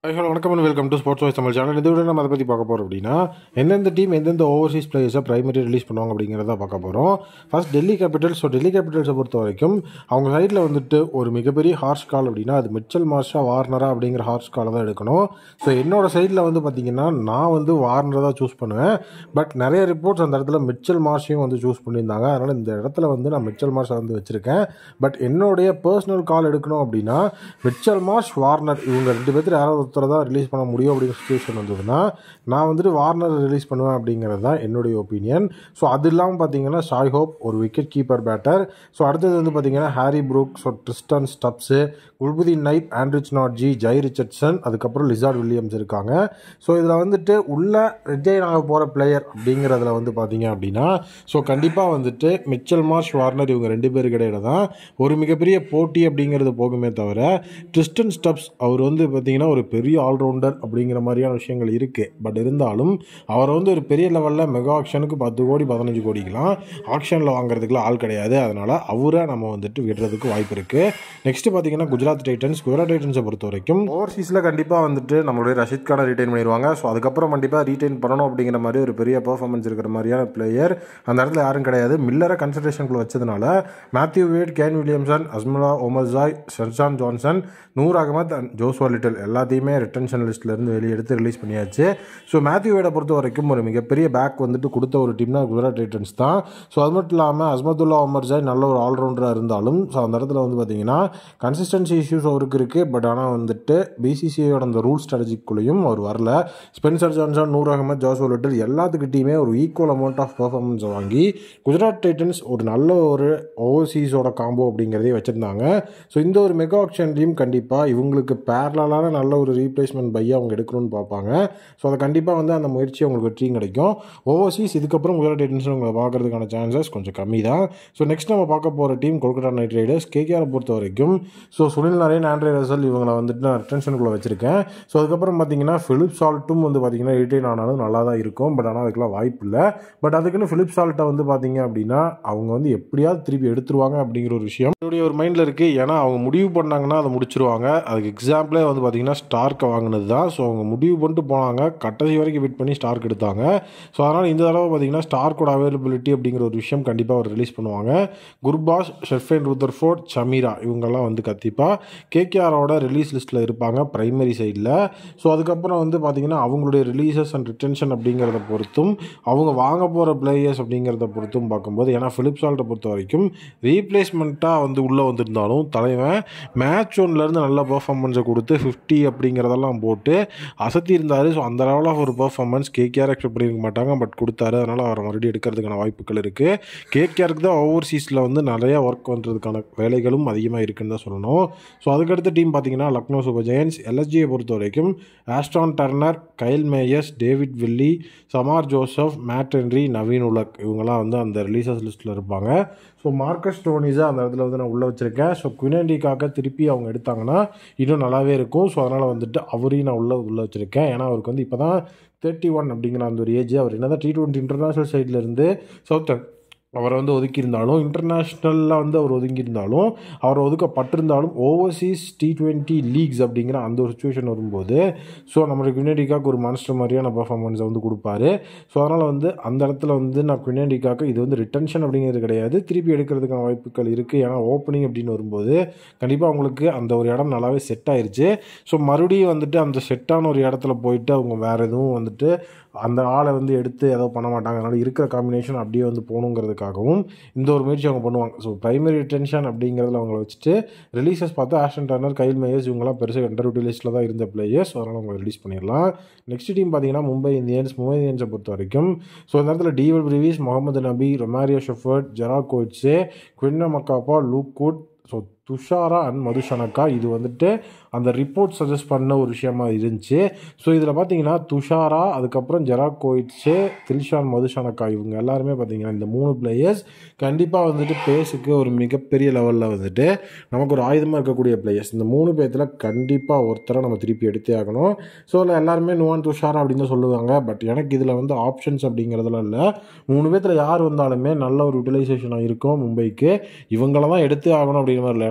hello வணக்கம் and welcome to sports voice Tamil channel இந்த video நம்ம அதை பற்றி பார்க்க போகிறோம் அப்படின்னா எந்தெந்த டீம் எந்தெந்த ஓவர்சீஸ் பிளேயர்ஸை பிரைமரி ரிலீஸ் பண்ணுவாங்க அப்படிங்கிறத பார்க்க போகிறோம் first Delhi capitals so Delhi கேபிட்டல்ஸை பொறுத்த வரைக்கும் அவங்க சைடில் வந்துட்டு ஒரு மிகப்பெரிய ஹார்ஸ் கால் அப்படின்னா அது மிச்சல் மார்ஷா வார்னரா அப்படிங்கிற ஹார்ஸ் காலை தான் எடுக்கணும் ஸோ என்னோட சைடில் வந்து பார்த்தீங்கன்னா நான் வந்து வார்னரை தான் சூஸ் பண்ணுவேன் பட் நிறைய ரிப்போர்ட்ஸ் அந்த இடத்துல மிச்சல் மார்ஷையும் வந்து சூஸ் பண்ணியிருந்தாங்க அதனால் இந்த இடத்துல வந்து நான் மிச்சல் மார்ஷை வந்து வச்சுருக்கேன் பட் என்னுடைய பர்சனல் கால் எடுக்கணும் அப்படின்னா மிச்சல் மார்ஷ் வார்னர் இவங்க ரெண்டு பேர்த்துல யாராவது ஒருத்தர் தான் ரிலீஸ் பண்ண முடியும் அப்படிங்கிற சுச்சுவேஷன் வந்ததுன்னா நான் வந்துட்டு வார்னர் ரிலீஸ் பண்ணுவேன் அப்படிங்கிறது தான் என்னுடைய ஒப்பீனியன் ஸோ அது இல்லாமல் பார்த்தீங்கன்னா ஷாய் ஹோப் ஒரு விக்கெட் கீப்பர் பேட்டர் ஸோ அடுத்தது வந்து பார்த்தீங்கன்னா Harry Brook so Tristan Stubbs Gulbadin Naib Anrich Nortje Jhye Richardson அதுக்கப்புறம் லிசார்ட் வில்லியம்ஸ் இருக்காங்க ஸோ இதில் வந்துட்டு உள்ள ரிட்டையர் ஆக போகிற பிளேயர் அப்படிங்கிறதுல வந்து பார்த்தீங்க அப்படின்னா ஸோ கண்டிப்பாக வந்துட்டு மிச்சல் மார்ஷ் வார்னர் இவங்க ரெண்டு பேருக்கு இடையில தான் ஒரு மிகப்பெரிய போட்டி அப்படிங்கிறது போகுமே தவிர ட்ரிஸ்டன் ஸ்டப்ஸ் அவர் வந்து பார்த்தீங்கன்னா ஒரு பெரிய ஆல்ரவுண்டர் அப்படிங்கிற மாதிரியான விஷயங்கள் இருக்குது பட் இருந்தாலும் அவரை வந்து ஒரு பெரிய லெவலில் மெகா ஆக்ஷனுக்கு பத்து கோடி பதினஞ்சு கோடிக்கெலாம் ஆக்ஷனில் வாங்குறதுக்குலாம் ஆள் கிடையாது அதனால் அவரை நம்ம வந்துட்டு விடுறதுக்கு வாய்ப்பு இருக்குது நெக்ஸ்ட் பார்த்தீங்கன்னா குஜராத் டைட்டன்ஸ் குஜராத் டைட்டன்ஸை பொறுத்த வரைக்கும் ஓவர்சீஸில் கண்டிப்பாக வந்துட்டு நம்மளுடைய ரஷித் கானை ரிட்டைன் பண்ணிடுவாங்க ஸோ அதுக்கப்புறம் கண்டிப்பாக ரீட்டைன் பண்ணணும் அப்படிங்கிற மாதிரி ஒரு பெரிய பர்ஃபார்மன்ஸ் இருக்கிற மாதிரியான பிளேயர் அந்த இடத்துல யாரும் கிடையாது மில்லரை கன்சிடரேஷனுக்குள்ள வச்சதுனால Matthew Wade Kane Williamson Azmatullah Omarzai ஷெர்ஜான் Johnson Noor Ahmad and Joshua Little எல்லாத்தையுமே ரிட்டன்ஷன் லிஸ்ட்லேருந்து வெளியே எடுத்து ரிலீஸ் பண்ணியாச்சு ஸோ மேத்யூ வேடை பொறுத்த வரைக்கும் ஒரு மிகப்பெரிய பேக் வந்துட்டு கொடுத்த ஒரு டீம்னா குஜராத் டைட்டன்ஸ் தான் ஸோ அது மட்டும் இல்லாமல் அஸ்மதுல்லா ஒமர்ஜாய் நல்ல ஒரு ஆல்ரவுண்டராக இருந்தாலும் ஸோ அந்த இடத்துல வந்து பார்த்தீங்கன்னா கன்சிஸ்டன்சி இஷ்யூஸ் அவருக்கு இருக்குது பட் ஆனால் வந்துட்டு பிசிசிஐயோட அந்த ரூல் ஸ்ட்ராட்டஜிக்குள்ளேயும் அவர் வரல Spencer Johnson Noor Ahmad Joshua Little எல்லாத்துக்கிட்டையுமே ஒரு ஈக்குவல் அமௌண்ட் ஆஃப் பர்ஃபார்மன்ஸை வாங்கி குஜராத் டைட்டன்ஸ் ஒரு நல்ல ஒரு ஓவர்சீஸோட காம்போ அப்படிங்கிறதே வச்சுருந்தாங்க ஸோ இந்த ஒரு மெகா ஆக்ஷன் டீம் கண்டிப்பாக இவங்களுக்கு பேரலான நல்ல ஒரு ரீப்ளேஸ்மெண்ட் பையை அவங்க எடுக்கணும்னு பார்ப்பாங்க ஸோ அதை கண்டிப்பாக வந்து அந்த முயற்சி அவங்களுக்கு வெற்றியும் கிடைக்கும் ஓவர்சீஸ் இதுக்கப்புறம் குஜராத் டைட்டன்ஸ் உங்களை பார்க்கறதுக்கான சான்சஸ் கொஞ்சம் கம்மி தான் ஸோ நெக்ஸ்ட் நம்ம பார்க்க போகிற டீம் கொல்கத்தா நைட் ரைடர்ஸ் கேகேஆரை பொறுத்த வரைக்கும் so Sunil Narine Andre Russell இவங்களை வந்துட்டு நான் ரிட்டன்ஷனுக்குள்ளே வச்சிருக்கேன் ஸோ அதுக்கப்புறம் பார்த்தீங்கன்னா ஃபிலிப் சால்ட்டும் வந்து பார்த்தீங்கன்னா ரிட்டைன் ஆனாலும் நல்லா தான் இருக்கும் பட் ஆனால் அதுக்கெல்லாம் வாய்ப்பு இல்லை பட் அதுக்குன்னு ஃபிலிப் சால்ட்டை வந்து பார்த்தீங்க அப்படின்னா அவங்க வந்து எப்படியாவது திருப்பி எடுத்துருவாங்க அப்படிங்கிற ஒரு விஷயம் என்னுடைய ஒரு மைண்டில் இருக்குது ஏன்னா அவங்க முடிவு பண்ணாங்கன்னா அதை முடிச்சிருவாங்க அதுக்கு எக்ஸாம்பிளே வந்து பார்த்தீங்கன்னா ஸ்டார்க்கை வாங்கினது தான் ஸோ அவங்க முடிவு பண்ணிட்டு போனாங்க கடைசி வரைக்கும் வெயிட் பண்ணி ஸ்டார்க் எடுத்தாங்க ஸோ அதனால் இந்த தடவை பார்த்தீங்கன்னா ஸ்டார்க்கோட அவைலபிலிட்டி அப்படிங்கிற ஒரு விஷயம் கண்டிப்பாக அவர் ரிலீஸ் பண்ணுவாங்க குர்பாஸ் ஷெர்ஃபேன் ருதர்ஃபோர்ட் சமீரா இவங்கெல்லாம் வந்து கத்திப்பாக கேகேஆரோட ரிலீஸ் லிஸ்ட்டில் இருப்பாங்க ப்ரைமரி சைடில் ஸோ அதுக்கப்புறம் வந்து பார்த்தீங்கன்னா அவங்களுடைய ரிலீசஸ் அண்ட் ரிட்டன்ஷன் அப்படிங்கிறத பொறுத்தும் அவங்க வாங்க போகிற பிளேயர்ஸ் அப்படிங்கிறத பொறுத்தும் பார்க்கும்போது ஏன்னா ஃபிலிப் சால்ட்டை பொறுத்த வரைக்கும் ரீப்ளேஸ்மெண்ட்டாக வந்து உள்ளே வந்திருந்தாலும் தலைவன் மேட்ச் ஒன்லேருந்து நல்ல பர்ஃபார்மன்ஸை கொடுத்து ஃபிஃப்டி அப்படிங்கிறதெல்லாம் போட்டு அசத்தி இருந்தார் ஸோ அந்த லெவல் ஆஃப் ஒரு பர்ஃபார்மன்ஸ் கேகேஆர் எக்ஸ்பெக்ட் பண்ணியிருக்க மாட்டாங்க பட் கொடுத்தாரு அதனால் அவரை மறுபடியும் எடுக்கிறதுக்கான வாய்ப்புகள் இருக்குது கேகேஆருக்கு தான் ஓவர்சீஸில் வந்து நிறையா ஒர்க் பண்ணுறதுக்கான வேலைகளும் அதிகமாக இருக்குன்னு தான் சொல்லணும் ஸோ அதுக்கடுத்த டீம் பார்த்தீங்கன்னா லக்னோ சூப்பர் ஜெயன்ஸ் எல்எஸ்ஜியை பொறுத்த வரைக்கும் Ashton Turner Kyle Mayers David Willey Shamar Joseph Matt Henry Naveen ul Haq இவங்கெல்லாம் வந்து அந்த ரிலீசஸ் லிஸ்ட்டில் இருப்பாங்க ஸோ மார்க்கஸ் டோனிஸை அந்த இடத்துல வந்து நான் உள்ளே வச்சுருக்கேன் ஸோ குயினண்டிக்காக திருப்பி அவங்க எடுத்தாங்கன்னா இன்னும் நல்லாவே இருக்கும் ஸோ அதனால் வந்துட்டு அவரையும் நான் உள்ளே உள்ளே வச்சுருக்கேன் ஏன்னா அவருக்கு வந்து இப்போ தான் தேர்ட்டி ஒன் அப்படிங்கிற அந்த ஒரு ஏஜ் அவர் என்ன தான் டி டுவெண்ட்டி இன்டர்நேஷ்னல் சைட்லேருந்து சவுத் அவரை வந்து ஒதுக்கியிருந்தாலும் இன்டர்நேஷ்னலில் வந்து அவர் ஒதுங்கியிருந்தாலும் அவர் ஒதுக்கப்பட்டிருந்தாலும் ஓவர்சீஸ் டி டுவெண்ட்டி லீக்ஸ் அப்படிங்கிற அந்த ஒரு சுச்சுவேஷன் வரும்போது ஸோ நம்மளுக்கு குவினடிக்காக்கு ஒரு மான்ஸ்டர் மாதிரியான பர்ஃபார்மன்ஸை வந்து கொடுப்பாரு ஸோ அதனால் வந்து அந்த இடத்துல வந்து நான் குவினடிக்காக்கு இது வந்து ரிட்டன்ஷன் அப்படிங்கிறது கிடையாது திருப்பி எடுக்கிறதுக்கான வாய்ப்புகள் இருக்குது ஏன்னா ஓப்பனிங் அப்படின்னு வரும்போது கண்டிப்பாக அவங்களுக்கு அந்த ஒரு இடம் நல்லாவே செட் ஆயிருச்சு ஸோ மறுபடியும் வந்துட்டு அந்த செட்டான ஒரு இடத்துல போயிட்டு அவங்க வேறு எதுவும் வந்துட்டு அந்த ஆளை வந்து எடுத்து ஏதோ பண்ண மாட்டாங்க அதனால் இருக்கிற காம்பினேஷன் அப்படியே வந்து போகணுங்கிறதுக்காகவும் இந்த ஒரு முயற்சி அவங்க பண்ணுவாங்க ஸோ ப்ரைமரி டென்ஷன் அப்படிங்கிறதுல அவங்கள வச்சுட்டு ரிலீசஸ் பார்த்தா ஆஷன் டர்னர் கைல் மேயர்ஸ் இவங்கெல்லாம் பெருசாக அண்டர் யூட்டிலைஸில் தான் இருந்த பிளேயர்ஸ் அதனால் அவங்க ரிலீஸ் பண்ணிடலாம் நெக்ஸ்ட் டீம் பார்த்தீங்கன்னா மும்பை இந்தியன்ஸ் மும்பை இந்தியன்ஸை பொறுத்த வரைக்கும் ஸோ இந்த இடத்துல டிவல் Brevis Mohammad Nabi Romario Shepherd Gerald Coetzee Kwena மக்காப்பா Luke Wood so Thushara and Madushanka இது வந்துட்டு அந்த ரிப்போர்ட் சஜஸ்ட் பண்ண ஒரு விஷயமா இருந்துச்சு ஸோ இதில் பார்த்தீங்கன்னா துஷாரா அதுக்கப்புறம் ஜெரா கோயிட்ஸு தில்ஷான் மதுஷனக்கா இவங்க எல்லாருமே பார்த்தீங்கன்னா இந்த மூணு பிளேயர்ஸ் கண்டிப்பாக வந்துட்டு பேஸுக்கு ஒரு மிகப்பெரிய லெவலில் வந்துட்டு நமக்கு ஒரு ஆயுதமாக இருக்கக்கூடிய பிளேயர்ஸ் இந்த மூணு பேர்த்தில் கண்டிப்பாக ஒருத்தரை நம்ம திருப்பி எடுத்தே ஆகணும் ஸோ இல்லை எல்லாருமே நுவான் துஷாரா அப்படின்னு தான் சொல்லுவாங்க பட் எனக்கு இதில் வந்து ஆப்ஷன்ஸ் அப்படிங்கிறதுலாம் இல்லை மூணு பேர்த்தில் யார் வந்தாலுமே நல்ல ஒரு யூட்டிலைசேஷனாக இருக்கும் மும்பைக்கு இவங்கள தான் எடுத்தே ஆகணும் அப்படிங்கிற மாதிரி இல்லை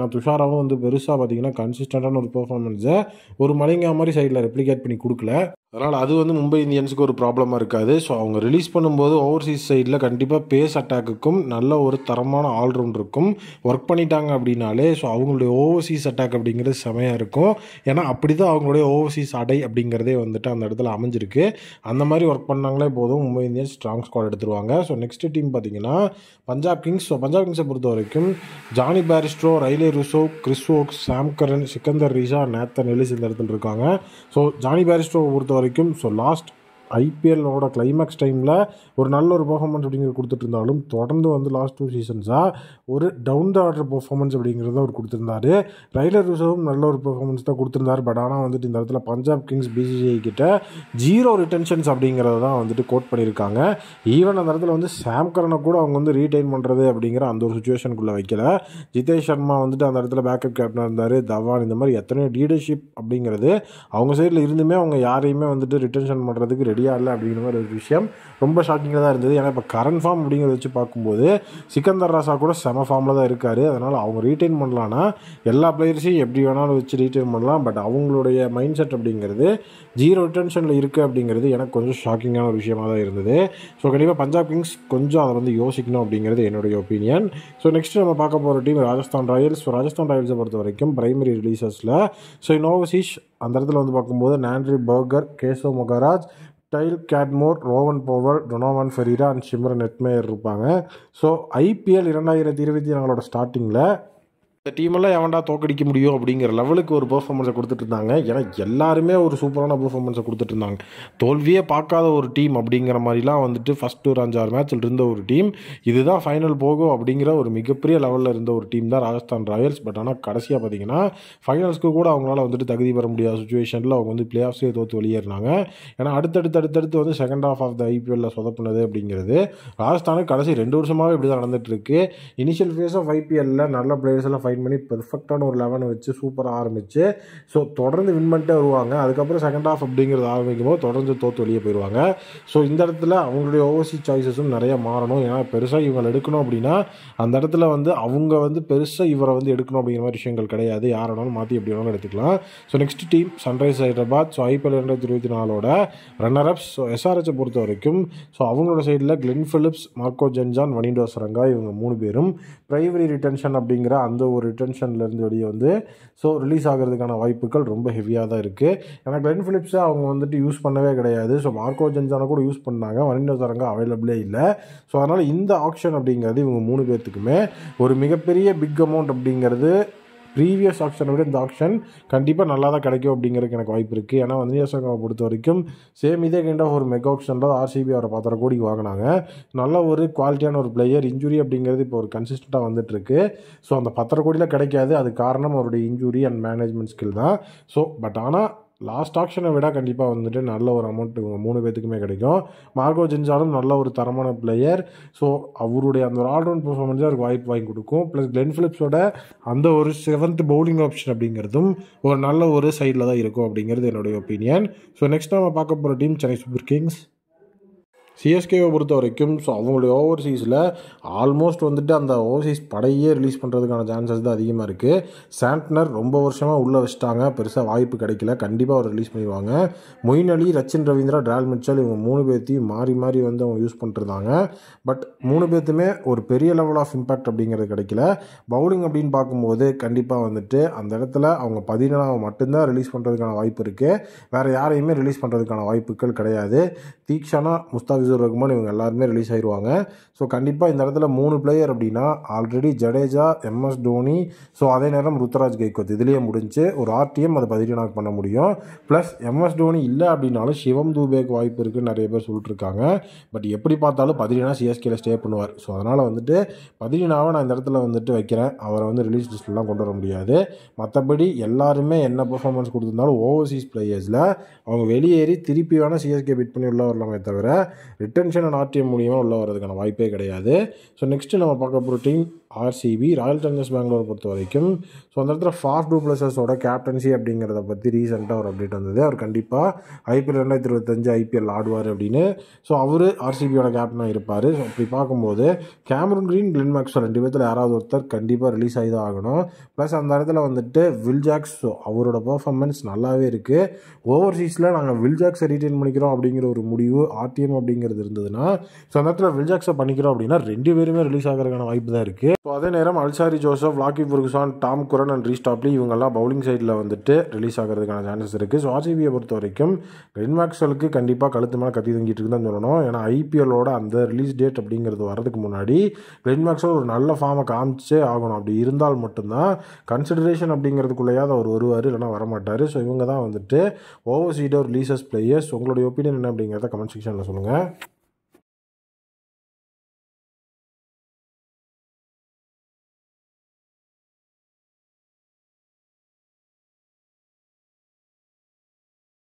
ஏன்னா துஷாராவும் வந்து பெருசாக பார்த்தீங்கன்னா கன்சிஸ்டண்ட்டான ஒரு பெர்ஃபார்மன்ஸை ஒரு மலைங்கா மாதிரி சைடில் ரெப்ளிகேட் பண்ணி கொடுக்கல அதனால் அது வந்து மும்பை இந்தியன்ஸுக்கு ஒரு ப்ராப்ளமாக இருக்காது ஸோ அவங்க ரிலீஸ் பண்ணும்போது ஓவர்சீஸ் சைடில் கண்டிப்பாக பேஸ் அட்டாக்குக்கும் நல்ல ஒரு தரமான ஆல்ரவுண்டருக்கும் ஒர்க் பண்ணிட்டாங்க அப்படின்னாலே ஸோ அவங்களுடைய ஓவர்சீஸ் அட்டாக் அப்படிங்கிறது செமையாக இருக்கும் ஏன்னா அப்படி தான் அவங்களுடைய ஓவர்சீஸ் அடை அப்படிங்கிறதே வந்துட்டு அந்த இடத்துல அமைஞ்சிருக்கு அந்த மாதிரி ஒர்க் பண்ணாங்களே போதும் மும்பை இந்தியன்ஸ் ஸ்ட்ராங் ஸ்குவாட் எடுத்துருவாங்க ஸோ நெக்ஸ்ட் டீம் பார்த்தீங்கன்னா பஞ்சாப் கிங்ஸ் ஸோ பஞ்சாப் கிங்ஸை பொறுத்த வரைக்கும் Jonny Bairstow Rilee Rossouw Chris Woakes Sam Curran Sikandar Raza Nathan Ellis இந்த இடத்துல இருக்காங்க ஸோ ஜானி பாரிஸ்ட்ரோவை பொறுத்த வரைக்கும் ஸோ லாஸ்ட் ஐபிஎல்லோட கிளைமேக்ஸ் டைமில் ஒரு நல்ல ஒரு பர்ஃபார்மன்ஸ் அப்படிங்கிறது கொடுத்துட்டு இருந்தாலும் தொடர்ந்து வந்து லாஸ்ட் டூ சீசன்ஸாக ஒரு டவுன் த ஆர்டர் பர்ஃபார்மன்ஸ் அப்படிங்கிறத அவர் கொடுத்துருந்தாரு ரைலர் ரிசர்வும் நல்ல ஒரு பர்ஃபார்மன்ஸ் தான் கொடுத்துருந்தாரு பட் ஆனால் வந்துட்டு இந்த இடத்துல பஞ்சாப் கிங்ஸ் பிசிசிஐ கிட்ட ஜீரோ ரிட்டன்ஷன்ஸ் அப்படிங்கிறத தான் வந்துட்டு கோட் பண்ணியிருக்காங்க ஈவன் அந்த இடத்துல வந்து சாம் கரனை கூட அவங்க வந்து ரீடைன் பண்ணுறது அப்படிங்கிற அந்த ஒரு சுச்சுவேஷனுக்குள்ளே வைக்கல ஜிதேஷ் சர்மா வந்துட்டு அந்த இடத்துல பேக்கப் கேப்டனாக இருந்தார் தவான் இந்த மாதிரி எத்தனையோ லீடர்ஷிப் அப்படிங்கிறது அவங்க சைடில் இருந்துமே அவங்க யாரையுமே வந்துட்டு ரிட்டன்ஷன் பண்ணுறதுக்கு ரெடியாக இல்லை அப்படிங்கிற மாதிரி ஒரு விஷயம் ரொம்ப ஷாக்கிங்காக தான் இருந்தது ஏன்னா இப்போ கரண்ட் ஃபார்ம் அப்படிங்கிறத வச்சு பார்க்கும்போது சிக்கந்தர் ராசா கூட செம ஃபார்மில் தான் இருக்கார் அதனால் அவங்க ரீட்டைன் பண்ணலான்னா எல்லா பிளேயர்ஸையும் எப்படி வேணாலும் வச்சு ரீட்டைன் பண்ணலாம் பட் அவங்களுடைய மைண்ட் செட் அப்படிங்கிறது ஜீரோ ரிட்டன்ஷனில் இருக்குது அப்படிங்கிறது எனக்கு கொஞ்சம் ஷாக்கிங்கான ஒரு விஷயமாக தான் இருந்தது ஸோ கண்டிப்பாக பஞ்சாப் கிங்ஸ் கொஞ்சம் அதை வந்து யோசிக்கணும் அப்படிங்கிறது என்னுடைய ஒப்பீனியன் ஸோ நெக்ஸ்ட் நம்ம பார்க்க போகிற team Rajasthan Royals so Rajasthan ராயல்ஸை பொறுத்த வரைக்கும் பிரைமரி ரிலீசஸில் ஸோ இனோவசிஷ் அந்த இடத்துல வந்து பார்க்கும்போது நாண்ட்ரி பர்கர் கேசவ் மொகராஜ் டைல் Cadmore Rovman Powell Donovan Ferreira and Shimron Hetmyer இருப்பாங்க ஸோ ஐபிஎல் இரண்டாயிரத்தி இருபத்தி நாலோட ஸ்டார்டிங்கில் இந்த டீமெல்லாம் எவன்டா தோக்கடிக்க முடியும் அப்படிங்கிற லெவலுக்கு ஒரு பெர்ஃபார்மன்ஸை கொடுத்துட்டு இருந்தாங்க ஏன்னா எல்லாருமே ஒரு சூப்பரான பெர்ஃபார்மன்ஸை கொடுத்துட்டு இருந்தாங்க தோல்வியே பார்க்காத ஒரு டீம் அப்படிங்கிற மாதிரிலாம் வந்துட்டு ஃபஸ்ட்டு ஒரு அஞ்சாறு மேட்ச்சில் இருந்த ஒரு டீம் இதுதான் ஃபைனல் போகும் அப்படிங்கிற ஒரு மிகப்பெரிய லெவலில் இருந்த ஒரு டீம் தான் ராஜஸ்தான் ராயல்ஸ் பட் ஆனால் கடைசியாக பார்த்தீங்கன்னா ஃபைனல்ஸ்க்கு கூட அவங்களால வந்துட்டு தகுதி பெற முடியாத சுச்சுவேஷனில் அவங்க வந்து பிளே ஆஃப்ஸே தோற்று வெளியேறினாங்க ஏன்னா அடுத்தடுத்து அடுத்தடுத்து வந்து செகண்ட் ஆஃப் ஆஃப் த ஐபிஎல்லில் சொதப்புனது அப்படிங்கிறது ராஜஸ்தானுக்கு கடைசி ரெண்டு வருஷமாகவே இப்படி தான் நடந்துட்டு இருக்கு இனிஷியல் ஃபேஸ் ஆஃப் ஐபிஎல்லில் நல்ல பிளேயர்ஸ் எல்லாம் ஃபைட் பண்ணி பெர்ஃபெக்டான ஒரு லெவனை வச்சு சூப்பராக ஆரம்பிச்சு ஸோ தொடர்ந்து வின் பண்ணிட்டே வருவாங்க அதுக்கப்புறம் செகண்ட் ஆஃப் அப்படிங்கிறது ஆரம்பிக்கும் போது தொடர்ந்து தோற்று வெளியே போயிடுவாங்க ஸோ இந்த இடத்துல அவங்களுடைய ஓவர்சீஸ் சாய்ஸஸும் நிறைய மாறணும் ஏன்னா பெருசாக இவங்க எடுக்கணும் அப்படின்னா அந்த இடத்துல வந்து அவங்க வந்து பெருசாக இவரை வந்து எடுக்கணும் அப்படிங்கிற மாதிரி விஷயங்கள் கிடையாது யார் வேணாலும் மாற்றி எப்படி வேணாலும் எடுத்துக்கலாம் so next team Sunrisers Hyderabad so IPL ரெண்டாயிரத்தி இருபத்தி நாலோட ரன்னர் அப்ஸ் ஸோ எஸ்ஆர்ஹெச்சை பொறுத்த வரைக்கும் ஸோ அவங்களோட சைடில் Glenn Phillips Marco Jansen Wanindu Hasaranga இவங்க மூணு பேரும் ப்ரைவரி ரிட்டன்ஷன் அப்படிங்கிற அந்த ஒரு ரிட்டன்ஷன்லேருந்து வெளியே வந்து ஸோ ரிலீஸ் ஆகிறதுக்கான வாய்ப்புகள் ரொம்ப ஹெவியாக தான் இருக்குது ஏன்னா கிளென் ஃபிலிப்ஸை அவங்க வந்துட்டு யூஸ் பண்ணவே கிடையாது ஸோ மார்க்கோ ஜென்ஜானை கூட யூஸ் பண்ணாங்க வனிண்டோ சரங்கா அவைலபிளே இல்லை ஸோ அதனால் இந்த ஆப்ஷன் அப்படிங்கிறது இவங்க மூணு பேர்த்துக்குமே ஒரு மிகப்பெரிய பிக் அமௌண்ட் அப்படிங்கிறது ப்ரீவியஸ் ஆப்ஷனை விட இந்த ஆப்ஷன் கண்டிப்பாக நல்லா தான் கிடைக்கும் அப்படிங்கிறதுக்கு எனக்கு வாய்ப்பு இருக்குது ஏன்னா வந்து சங்காவை பொறுத்த வரைக்கும் சேம் இதே கைண்ட் ஆஃப் ஒரு மெகா ஆப்ஷனில் ஆர்சிபி அவரை பத்தரை கோடிக்கு வாங்கினாங்க நல்ல ஒரு குவாலிட்டியான ஒரு பிளேயர் இன்ஜுரி அப்படிங்கிறது இப்போ ஒரு கன்சிஸ்டண்ட்டாக வந்துட்டு இருக்கு ஸோ அந்த பத்தரை கோடியில் கிடைக்காது அது காரணம் அவருடைய இன்ஜுரி அண்ட் மேனேஜ்மெண்ட் ஸ்கில் தான் ஸோ பட் ஆனால் லாஸ்ட் ஆப்ஷனை விட கண்டிப்பாக வந்துட்டு நல்ல ஒரு அமௌண்ட் இவங்க மூணு பேத்துக்குமே கிடைக்கும் மார்கோ ஜென்ஜாலும் நல்ல ஒரு தரமான பிளேயர் ஸோ அவருடைய அந்த ஒரு ஆல்ரவுண்ட் பர்ஃபார்மன்ஸாக அவருக்கு வாய்ப்பு வாங்கி கொடுக்கும் ப்ளஸ் கிளென் ஃபிலிப்ஸோட அந்த ஒரு செவன்த் பவுலிங் ஆப்ஷன் அப்படிங்கிறதும் ஒரு நல்ல ஒரு சைடில் தான் இருக்கும் அப்படிங்கிறது என்னுடைய ஒப்பீனியன் ஸோ நெக்ஸ்ட் நம்ம பார்க்க போகிற டீம் சென்னை சூப்பர் கிங்ஸ் சிஎஸ்கேவை பொறுத்த வரைக்கும் ஸோ அவங்களுடைய ஓவர்சீஸில் ஆல்மோஸ்ட் வந்துட்டு அந்த ஓவர்சீஸ் படையே ரிலீஸ் பண்ணுறதுக்கான சான்சஸ் தான் அதிகமாக இருக்குது சாண்ட்னர் ரொம்ப வருஷமாக உள்ளே வச்சுட்டாங்க பெருசாக வாய்ப்பு கிடைக்கல கண்டிப்பாக அவர் ரிலீஸ் பண்ணிடுவாங்க மொயின் அலி ரச்சின் ரவீந்திரா ட்ரால் மிச்சல் இவங்க மூணு பேர்த்தையும் மாறி மாறி வந்து அவங்க யூஸ் பண்ணிருந்தாங்க பட் மூணு பேர்த்துமே ஒரு பெரிய லெவல் ஆஃப் இம்பாக்ட் அப்படிங்கிறது கிடைக்கல பவுலிங் அப்படின்னு பார்க்கும்போது கண்டிப்பாக வந்துட்டு அந்த இடத்துல அவங்க பதினேழாவை மட்டும்தான் ரிலீஸ் பண்ணுறதுக்கான வாய்ப்பு இருக்குது வேறு யாரையுமே ரிலீஸ் பண்ணுறதுக்கான வாய்ப்புகள் கிடையாது தீக்ஷானா முஸ்தாபிசுர் ரஹ்மான் இவங்க எல்லாருமே ரிலீஸ் ஆயிடுவாங்க ஸோ கண்டிப்பாக இந்த இடத்துல மூணு பிளேயர் அப்படின்னா already Jadeja MS Dhoni so அதே நேரம் ருத்ராஜ் கைகோத் இதுலேயே முடிஞ்சு ஒரு ஆர்டிஎம் அதை பதினேழாக்கு பண்ண முடியும் ப்ளஸ் எம்எஸ் தோனி இல்லை அப்படின்னாலும் சிவம் தூபேக்கு வாய்ப்பு இருக்குன்னு நிறைய பேர் சொல்லிட்டு இருக்காங்க பட் எப்படி பார்த்தாலும் பதினேழா சிஎஸ்கேல ஸ்டே பண்ணுவார் ஸோ அதனால் வந்துட்டு பதினேழாவை நான் இந்த இடத்துல வந்துட்டு வைக்கிறேன் அவரை வந்து ரிலீஸ் லிஸ்ட்லாம் கொண்டு வர முடியாது மற்றபடி எல்லாருமே என்ன பெர்ஃபார்மன்ஸ் கொடுத்துருந்தாலும் ஓவர்சீஸ் பிளேயர்ஸில் அவங்க வெளியேறி திருப்பி வேணால் சிஎஸ்கே பிட் பண்ணி உள்ள வரலாமே தவிர ரிட்டன்ஷன் அண்ட் ஆர்டிஎம் மூலியமாக உள்ள வரதுக்கான வாய்ப்பே கிடையாது ஸோ நெக்ஸ்ட்டு நம்ம பார்க்க போகிற team RCB Royal Challengers Bangalore பொறுத்த வரைக்கும் ஸோ அந்த இடத்துல ஃபாஸ்ட் டூப்ளஸஸோட கேப்டன்சி அப்படிங்கிறத பற்றி ரீசெண்டாக ஒரு அப்டேட் வந்தது அவர் கண்டிப்பாக ஐபிஎல் ரெண்டாயிரத்தி இருபத்தஞ்சு ஐபிஎல் ஆடுவார் அப்படின்னு ஸோ அவர் ஆர்சிபியோட கேப்டனாக இருப்பார் ஸோ அப்படி பார்க்கும்போது கேமரன் கிரீன் கிளின் மேக்ஸ்வெல் ரெண்டு பேர்த்தில் யாராவது ஒருத்தர் கண்டிப்பாக ரிலீஸ் ஆகி தான் ஆகணும் ப்ளஸ் அந்த இடத்துல வந்துட்டு வில் ஜாக்ஸ் ஸோ அவரோட பர்ஃபார்மன்ஸ் நல்லாவே இருக்குது ஓவர்சீஸில் நாங்கள் வில் ஜாக்ஸை ரீட்டைன் பண்ணிக்கிறோம் அப்படிங்கிற ஒரு முடிவு ஆர்டிஎம் அப்படிங்கிறது இருந்ததுன்னா ஸோ அந்த இடத்துல வில் ஜாக்ஸை பண்ணிக்கிறோம் அப்படின்னா ரெண்டு பேருமே ரிலீஸ் ஆகிறதுக்கான வாய்ப்பு தான் இருக்குது ஸோ அதே நேரம் Alzarri Joseph Lockie Ferguson Tom Curran and Reece Topley இவங்கெல்லாம் பவுலிங் சைடில் வந்துட்டு ரிலீஸ் ஆகிறதுக்கான சான்சஸ் இருக்குது ஸோ ஆர்சிபியை பொறுத்த வரைக்கும் கிளின் மேக்ஸ்வெலுக்கு கண்டிப்பாக கழுத்து மேலே கத்தி தங்கிட்டு இருக்குன்னு தான் சொல்லணும் ஏன்னா ஐபிஎல்லோட அந்த ரிலீஸ் டேட் அப்படிங்கிறது வரதுக்கு முன்னாடி கிளின் மேக்ஸ்வெல் ஒரு நல்ல ஃபார்மை காமிச்சே ஆகணும் அப்படி இருந்தால் மட்டும்தான் கன்சிடரேஷன் அப்படிங்கிறதுக்குள்ளேயாவது அவர் வருவார் இல்லைனா வரமாட்டார் ஸோ இவங்க தான் வந்துட்டு ஓவர்சீடர் ரிலீசஸ் பிளேயர்ஸ் உங்களுடைய ஒப்பீனியன் என்ன அப்படிங்கிறத கமெண்ட் செக்ஷனில் சொல்லுங்கள்